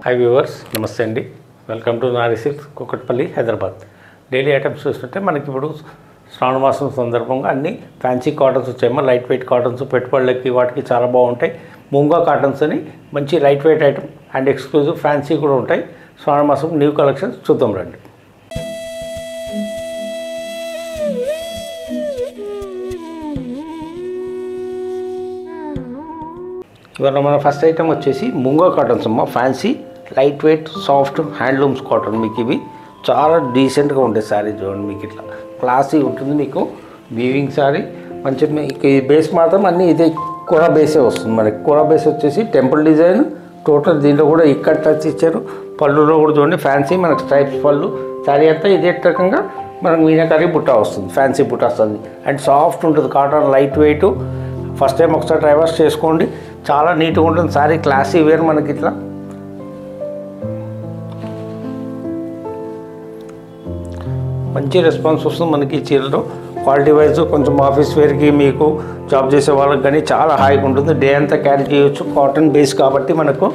hi viewers నమస్తే అండి welcome to Nari Silks Kukatpally Hyderabad daily items చూస్తుంటే మనకి ఇప్పుడు శ్రావణ మాసం సందర్భంగా అన్ని ఫ్యాన్సీ కాటన్స్ వచ్చాయమ్మా లైట్ వెయిట్ కాటన్స్ పెట్టుబడులకి వాటికి చాలా బాగుంటాయి ముంగా కాటన్స్ అని మంచి light weight item and exclusive fancy కూడా ఉంటాయి శ్రావణ మాసం న్యూ కలెక్షన్స్ చూద్దాం రండి ఇవాళ మన ఫస్ట్ ఐటమ్ వచ్చేసి ముంగో కాటన్స్ అమ్మ fancy light weight soft handlooms cotton మీకు ఇవి చాలా డీసెంట్గా ఉంటాయి శారీ చూడండి మీకు ఇట్లా క్లాసీ ఉంటుంది మీకు వీవింగ్ శారీ మంచి మీకు ఈ బేస్ మాత్రం అన్నీ ఇదే కూర బేసే వస్తుంది మనకి కూర బేస్ వచ్చేసి టెంపుల్ డిజైన్ టోటల్ దీంట్లో కూడా ఇక్కడ టచ్ ఇచ్చారు పళ్ళులో కూడా చూడండి ఫ్యాన్సీ మనకు స్ట్రైప్స్ పళ్ళు శారీ అంతా ఇదే రకంగా మనకు మీనాకరీ బుట్ట వస్తుంది ఫ్యాన్సీ బుట్ట వస్తుంది అండ్ సాఫ్ట్ ఉంటుంది cotton light weight first time ఒకసారి ట్రైవర్స్ చేసుకోండి చాలా నీట్గా ఉంటుంది సారీ క్లాసీ వేర్ మనకి ఇట్లా మంచి రెస్పాన్స్ వస్తుంది మనకి ఈ చీరలో క్వాలిటీ వైజ్ కొంచెం ఆఫీస్ వేర్కి మీకు జాబ్ చేసే వాళ్ళకి కానీ చాలా హాయిగా ఉంటుంది డే అంతా క్యారీ చేయొచ్చు కాటన్ బేస్ కాబట్టి మనకు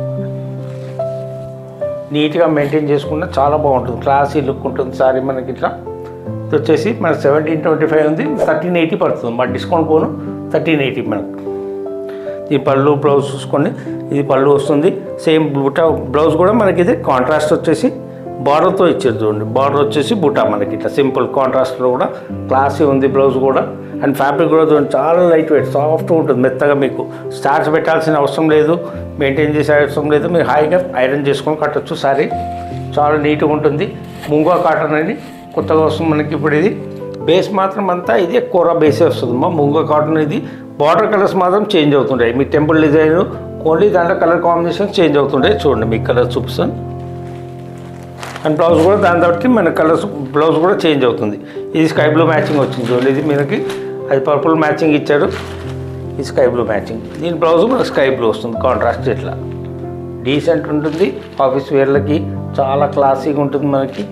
నీట్గా మెయింటైన్ చేసుకున్న చాలా బాగుంటుంది క్లాసీ లుక్ ఉంటుంది సారీ మనకి ఇట్లా ఇది వచ్చేసి మనకి సెవెంటీన్ ట్వంటీ ఫైవ్ ఉంది థర్టీన్ ఎయిటీ పడుతుంది మా డిస్కౌంట్ పోను థర్టీన్ ఎయిటీ మనకు ఈ పళ్ళు బ్లౌజ్ చూసుకోండి ఇది పళ్ళు వస్తుంది సేమ్ బుటా బ్లౌజ్ కూడా మనకి ఇది కాంట్రాస్ట్ వచ్చేసి బార్డర్తో ఇచ్చారు చూడండి బార్డర్ వచ్చేసి బుటా మనకి ఇట్లా సింపుల్ కాంట్రాస్ట్లో కూడా క్లాసీ ఉంది బ్లౌజ్ కూడా అండ్ ఫ్యాబ్రిక్ కూడా చూడండి చాలా లైట్ వెయిట్ సాఫ్ట్గా ఉంటుంది మెత్తగా మీకు స్టార్స్ పెట్టాల్సిన అవసరం లేదు మెయింటైన్ చేసే అవసరం లేదు మీరు హాయిగా ఐరన్ చేసుకొని కట్టొచ్చు సారీ చాలా నీట్గా ఉంటుంది ముంగా కాటన్ అని కొత్తగా వస్తుంది మనకి ఇప్పుడు ఇది బేస్ మాత్రం అంతా ఇది కూర బేసే వస్తుంది మా ముంగ కాటన్ ఇది బార్డర్ కలర్స్ మాత్రం చేంజ్ అవుతుంటాయి మీ టెంపుల్ డిజైన్ ఓన్లీ దాంట్లో కలర్ కాంబినేషన్ చేంజ్ అవుతుంటాయి చూడండి మీ కలర్ చూపిస్తాను అండ్ బ్లౌజ్ కూడా దాని బట్టి మన కలర్స్ బ్లౌజ్ కూడా చేంజ్ అవుతుంది ఇది స్కై బ్లూ మ్యాచింగ్ వచ్చింది చూడండి ఇది మనకి అది పర్పుల్ మ్యాచింగ్ ఇచ్చాడు ఇది స్కై బ్లూ మ్యాచింగ్ దీని బ్లౌజ్ మనకి స్కై బ్లూ వస్తుంది కాంట్రాస్ట్ ఇట్లా డీసెంట్ ఉంటుంది ఆఫీస్ వేర్లకి చాలా క్లాసీగా ఉంటుంది మనకి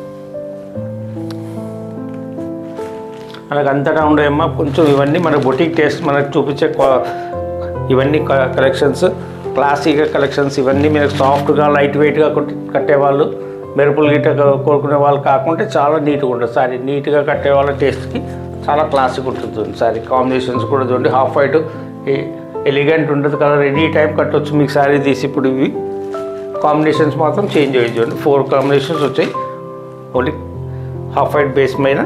మనకు అంతటా ఉండేమ్మా కొంచెం ఇవన్నీ మన బొటిక్ టేస్ట్ మనకు చూపించే క్వా- ఇవన్నీ క- కలెక్షన్స్ క్లాసీగా కలెక్షన్స్ ఇవన్నీ మీరు సాఫ్ట్గా లైట్ వెయిట్గా కొట్టి కట్టేవాళ్ళు మెరుపులు గిట్ట కోరుకునే వాళ్ళు కాకుండా చాలా నీట్గా ఉంటుంది సారీ నీట్గా కట్టే వాళ్ళ టేస్ట్కి చాలా క్లాసిక్ ఉంటుంది సారీ కాంబినేషన్స్ కూడా చూడండి హాఫ్ వైట్ ఎలిగెంట్ ఉంటుంది కలర్ ఎనీ టైం కట్టొచ్చు మీకు సారీ తీసి ఇప్పుడు ఇవి కాంబినేషన్స్ మాత్రం చేంజ్ అయ్యి చూడండి ఫోర్ కాంబినేషన్స్ వచ్చాయి ఓన్లీ హాఫ్ వైట్ బేస్ పైన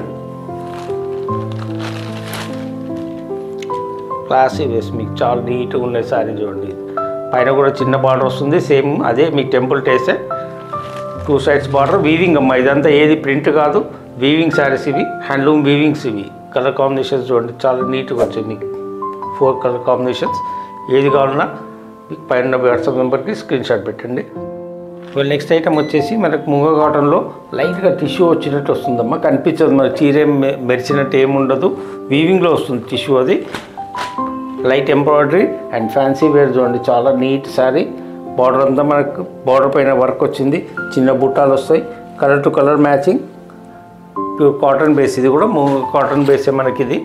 క్లాసీ వేస్ మీకు చాలా నీట్గా ఉన్నాయి సారీ చూడండి పైన కూడా చిన్న బార్డర్ వస్తుంది సేమ్ అదే మీకు టెంపుల్ టేసే టూ సైడ్స్ బార్డర్ వీవింగ్ అమ్మా ఇదంతా ఏది ప్రింట్ కాదు వీవింగ్ శారీస్ ఇవి హ్యాండ్లూమ్ వీవింగ్స్ ఇవి కలర్ కాంబినేషన్స్ చూడండి చాలా నీట్గా వచ్చాయి మీకు ఫోర్ కలర్ కాంబినేషన్స్ ఏది కావాలన్నా మీకు పైన వాట్సాప్ నెంబర్కి స్క్రీన్ షాట్ పెట్టండి ఇవాళ నెక్స్ట్ ఐటమ్ వచ్చేసి మనకు ముంగ కాటన్లో లైట్గా టిష్యూ వచ్చినట్టు వస్తుందమ్మా కనిపించదు మన చీర ఏం మె- మెరిచినట్టు ఏముండదు వీవింగ్లో వస్తుంది టిష్యూ అది light embroidery and fancy wear చూడండి చాలా నీట్ శారీ బార్డర్ అంతా మనకు బార్డర్ పైన వర్క్ వచ్చింది చిన్న బుట్టాలు వస్తాయి colour to colour matching pure cotton base ఇది కూడా మూడు కాటన్ బేసే మనకి ఇది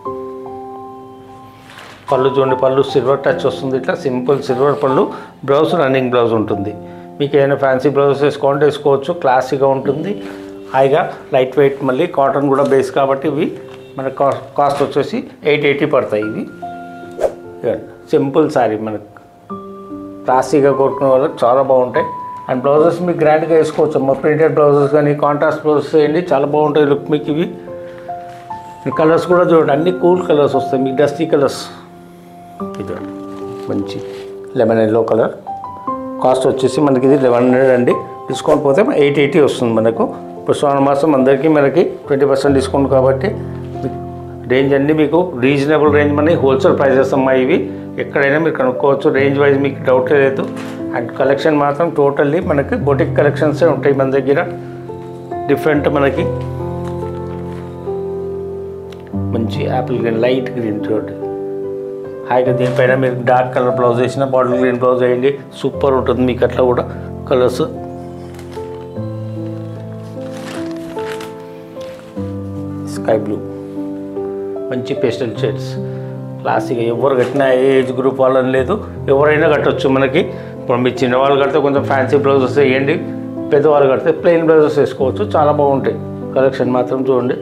పళ్ళు చూడండి పళ్ళు సిల్వర్ టచ్ వస్తుంది ఇట్లా సింపుల్ సిల్వర్ పళ్ళు బ్లౌజ్ రన్నింగ్ బ్లౌజ్ ఉంటుంది మీకు ఏదైనా ఫ్యాన్సీ బ్లౌజ్ వేసుకోవాలంటే వేసుకోవచ్చు క్లాసీగా ఉంటుంది హాయిగా లైట్ వెయిట్ మళ్ళీ కాటన్ కూడా బేస్ కాబట్టి ఇవి మన కాస్ట్ కాస్ట్ వచ్చేసి ఎయిట్ ఎయిటీ పడతాయి ఇవి సింపుల్ శారీ మనకు క్లాసీగా కోరుకునే వాళ్ళకి చాలా బాగుంటాయి అండ్ బ్లౌజెస్ మీకు గ్రాండ్గా వేసుకోవచ్చు అమ్మ ప్రింటెడ్ బ్లౌజెస్ కానీ కాంట్రాస్ట్ బ్లౌజెస్ వేయండి చాలా బాగుంటాయి లుక్ మీకు ఇవి కలర్స్ కూడా చూడండి అన్ని కూల్ కలర్స్ వస్తాయి మీకు డస్టీ కలర్స్ ఇది మంచి లెమన్ ఎల్లో కలర్ కాస్ట్ వచ్చేసి మనకి ఇది లెవెన్ హండ్రెడ్ అండి డిస్కౌంట్ పోతే ఎయిట్ ఎయిటీ వస్తుంది మనకు ఇప్పుడు శ్రావణ మాసం అందరికీ మనకి ట్వంటీ పర్సెంట్ డిస్కౌంట్ కాబట్టి మీకు రేంజ్ అన్నీ మీకు రీజనబుల్ రేంజ్ మనకి హోల్సేల్ ప్రైజెస్ అమ్మాయి ఇవి ఎక్కడైనా మీరు కనుక్కోవచ్చు రేంజ్ వైజ్ మీకు డౌట్ లేదు అండ్ కలెక్షన్ మాత్రం టోటల్లీ మనకి బొటిక్ కలెక్షన్సే ఉంటాయి మన దగ్గర డిఫరెంట్ మనకి మంచి యాపిల్ గ్రీన్ లైట్ గ్రీన్ చూడండి హాయిగా దీనిపైన మీరు డార్క్ కలర్ బ్లౌజ్ వేసిన బాటిల్ గ్రీన్ బ్లౌజ్ వేయండి సూపర్ ఉంటుంది మీకు అట్లా కూడా కలర్స్ స్కై బ్లూ మంచి పేస్టల్ షేడ్స్ క్లాసిక్ ఎవరు కట్టినా ఏ ఏజ్ గ్రూప్ వాళ్ళని లేదు ఎవరైనా కట్టొచ్చు మనకి ఇప్పుడు మీ చిన్నవాళ్ళు కడితే కొంచెం ఫ్యాన్సీ బ్లౌజెస్ వేయండి పెద్దవాళ్ళు కడితే ప్లెయిన్ బ్లౌజెస్ వేసుకోవచ్చు చాలా బాగుంటాయి కలెక్షన్ మాత్రం చూడండి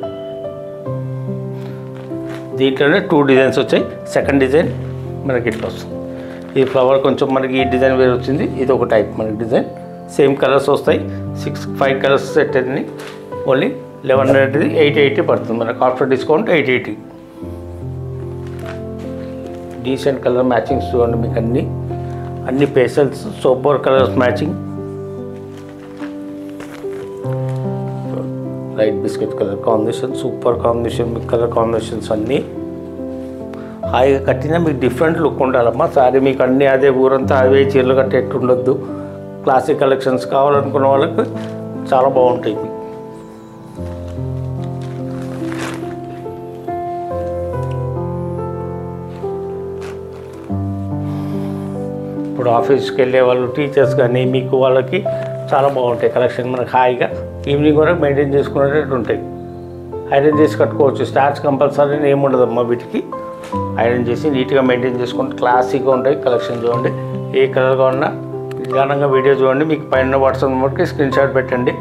దీంట్లోనే టూ డిజైన్స్ వచ్చాయి సెకండ్ డిజైన్ మనకి ఇట్లా వస్తుంది ఈ ఫ్లవర్ కొంచెం మనకి ఈ డిజైన్ వేరే వచ్చింది ఇది ఒక టైప్ మనకి డిజైన్ సేమ్ కలర్స్ వస్తాయి సిక్స్ ఫైవ్ కలర్స్ సెట్ అయింది only eleven hundred eight eighty పడుతుంది మనకు after discount eight eighty decent colour matchings చూడండి మీకు అన్ని అన్ని pastels super colours matching light biscuit colour combination super combination మీకు కలర్ కాంబినేషన్స్ అన్నీ హాయిగా కట్టినా మీకు డిఫరెంట్ లుక్ ఉండాలమ్మా సారీ మీకు అన్నీ అదే ఊరంతా అవే చీరలు కట్టేట్టు ఉండొద్దు క్లాసిక్ కలెక్షన్స్ కావాలనుకున్న వాళ్ళకి చాలా బాగుంటాయి మీకు ఇప్పుడు ఆఫీస్కి వెళ్ళే వాళ్ళు టీచర్స్ కానీ మీకు వాళ్ళకి చాలా బాగుంటాయి కలెక్షన్ మనకు హాయిగా ఈవినింగ్ వరకు మెయింటైన్ చేసుకునేటట్టు ఉంటాయి ఐరన్ చేసి కట్టుకోవచ్చు స్టార్చ్ కంపల్సరీ అని ఏమి ఉండదమ్మా వీటికి ఐరన్ చేసి నీట్గా మెయింటైన్ చేసుకుంటే క్లాసిక్గా ఉంటాయి కలెక్షన్ చూడండి ఏ కలర్గా ఉన్నా నిదానంగా వీడియో చూడండి మీకు పైన వాట్సాప్ నెంబర్కి స్క్రీన్ షాట్ పెట్టండి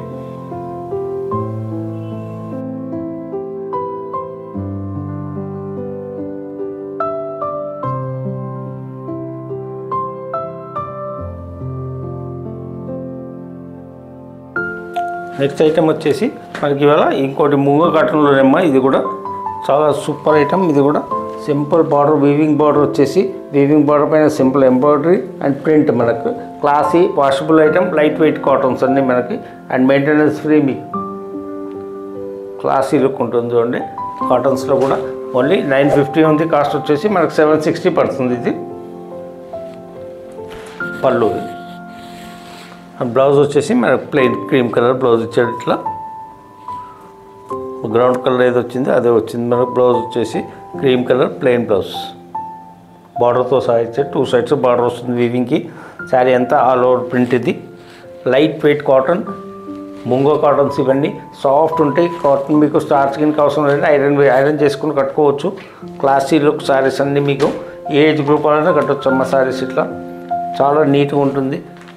నెక్స్ట్ ఐటమ్ వచ్చేసి మనకి ఇవాళ ఇంకోటి మూగ కాటన్లోనేమ్మా ఇది కూడా చాలా సూపర్ ఐటమ్ ఇది కూడా సింపుల్ బార్డర్ వీవింగ్ బార్డర్ వచ్చేసి వీవింగ్ బార్డర్ పైన సింపుల్ ఎంబ్రాయిడరీ అండ్ ప్రింట్ మనకు classy washable item light weight cottons అన్నీ మనకి అండ్ మెయింటెనెన్స్ ఫ్రీ మీకు క్లాసీ లుక్ ఉంటుంది చూడండి కాటన్స్లో కూడా ఓన్లీ నైన్ ఫిఫ్టీ ఉంది కాస్ట్ వచ్చేసి మనకు సెవెన్ సిక్స్టీ పడుతుంది ఇది పళ్ళు ఇది బ్లౌజ్ వచ్చేసి మనకు ప్లెయిన్ క్రీమ్ కలర్ బ్లౌజ్ ఇచ్చాడు ఇట్లా గ్రౌండ్ కలర్ ఏది వచ్చిందో అదే వచ్చింది మనకు బ్లౌజ్ వచ్చేసి క్రీమ్ కలర్ ప్లెయిన్ బ్లౌజ్ బార్డర్తో సహా ఇచ్చాడు టూ సైడ్స్ బార్డర్ వస్తుంది వీవింగ్కి శారీ అంతా ఆల్ ఓవర్ ప్రింట్ ఇది లైట్ వెయిట్ కాటన్ ముంగో కాటన్స్ ఇవన్నీ సాఫ్ట్ ఉంటాయి కాటన్ మీకు స్టార్చ్ కింద అవసరం లేదు ఐరన్ ఐరన్ చేసుకుని కట్టుకోవచ్చు క్లాసీ లుక్ శారీస్ అన్నీ మీకు ఏ ఏజ్ గ్రూప్ వాళ్ళైనా కట్టవచ్చు అమ్మ శారీస్ ఇట్లా చాలా నీట్గా ఉంటుంది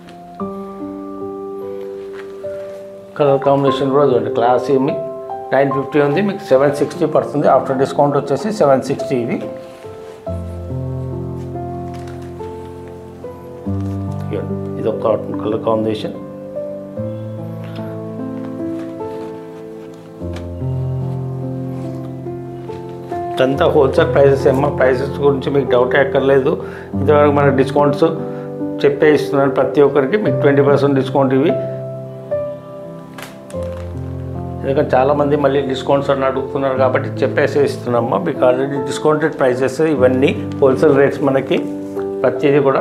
కలర్ కాంబినేషన్ కూడా చూడండి క్లాస్ ఏమి నైన్ ఫిఫ్టీ ఉంది మీకు సెవెన్ సిక్స్టీ పడుతుంది ఆఫ్టర్ డిస్కౌంట్ వచ్చేసి సెవెన్ సిక్స్టీ ఇది ఇదిగోండి, ఇది ఒక కాటన్ కలర్ కాంబినేషన్ ఇదంతా హోల్సేల్ ప్రైసెస్ ఏమో ప్రైసెస్ గురించి మీకు డౌట్ ఎక్కర్లేదు ఇంతవరకు మనకు డిస్కౌంట్స్ చెప్పే ఇస్తున్నాను ప్రతి ఒక్కరికి మీకు ట్వంటీ పర్సెంట్ డిస్కౌంట్ ఇవి ఎందుకంటే చాలామంది మళ్ళీ డిస్కౌంట్స్ అని అడుగుతున్నారు కాబట్టి చెప్పేసి ఇస్తున్నామా మీకు ఆల్రెడీ డిస్కౌంటెడ్ ప్రైసెస్ ఇవన్నీ హోల్సేల్ రేట్స్ మనకి ప్రతిదీ కూడా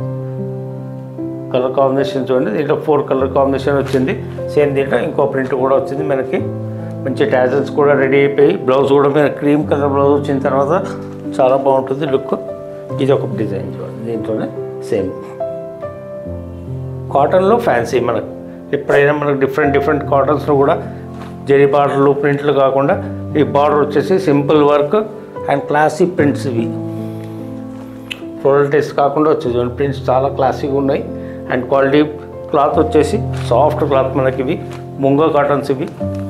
కలర్ కాంబినేషన్ చూడండి దీంట్లో ఫోర్ కలర్ కాంబినేషన్ వచ్చింది సేమ్ దీంట్లో ఇంకో ప్రింట్ కూడా వచ్చింది మనకి మంచి ట్యాజల్స్ కూడా రెడీ అయిపోయి బ్లౌజ్ కూడా మీద క్రీమ్ కలర్ బ్లౌజ్ వచ్చిన తర్వాత చాలా బాగుంటుంది లుక్ ఇది ఒక డిజైన్ చూడండి దీంట్లోనే సేమ్ కాటన్లో ఫ్యాన్సీ మనకు ఎప్పుడైనా మనకు డిఫరెంట్ డిఫరెంట్ కాటన్స్లో కూడా జరీ బార్డర్లు ప్రింట్లు కాకుండా ఈ బార్డర్ వచ్చేసి simple work and classy prints ఇవి ఫ్లోరల్ టెస్ట్ కాకుండా వచ్చేసి ప్రింట్స్ చాలా క్లాసీగా ఉన్నాయి అండ్ క్వాలిటీ క్లాత్ వచ్చేసి సాఫ్ట్ క్లాత్ మనకి ఇవి ముంగో కాటన్స్ ఇవి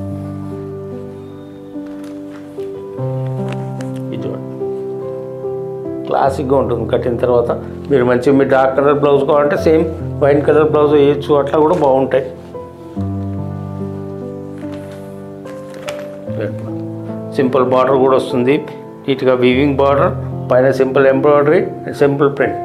ఇది చూడండి క్లాసిక్గా ఉంటుంది కట్టిన తర్వాత మీరు మంచి మీ డార్క్ కలర్ బ్లౌజ్ కావాలంటే సేమ్ వైన్ కలర్ బ్లౌజ్ వేయచ్చు అట్లా కూడా బాగుంటాయి సింపుల్ బార్డర్ కూడా వస్తుంది నీట్గా వీవింగ్ బార్డర్ పైన simple embroidery and simple print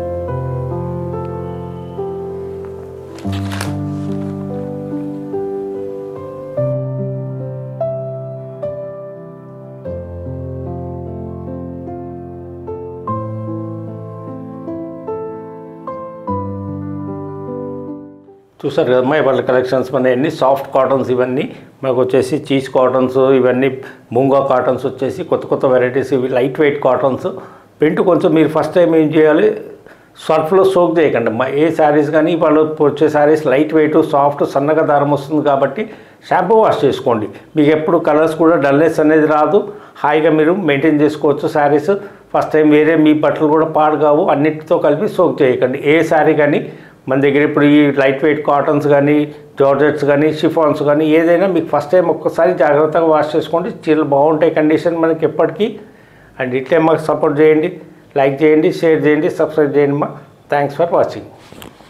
చూసారు కదమ్మా ఇవాళ కలెక్షన్స్ మన ఎన్ని సాఫ్ట్ కాటన్స్ ఇవన్నీ మనకు వచ్చేసి చీజ్ కాటన్స్ ఇవన్నీ ముంగా కాటన్స్ వచ్చేసి కొత్త కొత్త వెరైటీస్ ఇవి లైట్ వెయిట్ కాటన్స్ ప్రింట్ కొంచెం మీరు ఫస్ట్ టైం ఏం చేయాలి సర్ఫ్లో సోక్ చేయకండి అమ్మా ఏ శారీస్ కానీ వాళ్ళు వచ్చే శారీస్ లైట్ వెయిట్ సాఫ్ట్ సన్నగా దారం వస్తుంది కాబట్టి షాంపూ వాష్ చేసుకోండి మీకు ఎప్పుడు కలర్స్ కూడా డల్నెస్ అనేది రాదు హాయిగా మీరు మెయింటైన్ చేసుకోవచ్చు శారీస్ ఫస్ట్ టైం వేరే మీ బట్టలు కూడా పాడు కావు అన్నిటితో కలిపి సోక్ చేయకండి ఏ శారీ కానీ మన దగ్గర ఇప్పుడు ఈ లైట్ వెయిట్ కాటన్స్ కానీ జార్జెట్స్ కానీ షిఫాన్స్ కానీ ఏదైనా మీకు ఫస్ట్ టైం ఒక్కసారి జాగ్రత్తగా వాష్ చేసుకోండి చీరలు బాగుంటాయి కండిషన్ మనకి ఎప్పటికీ అండ్ ఇట్లే మాకు సపోర్ట్ చేయండి లైక్ చేయండి షేర్ చేయండి సబ్స్క్రైబ్ చేయండి మా థ్యాంక్స్ ఫర్ వాచింగ్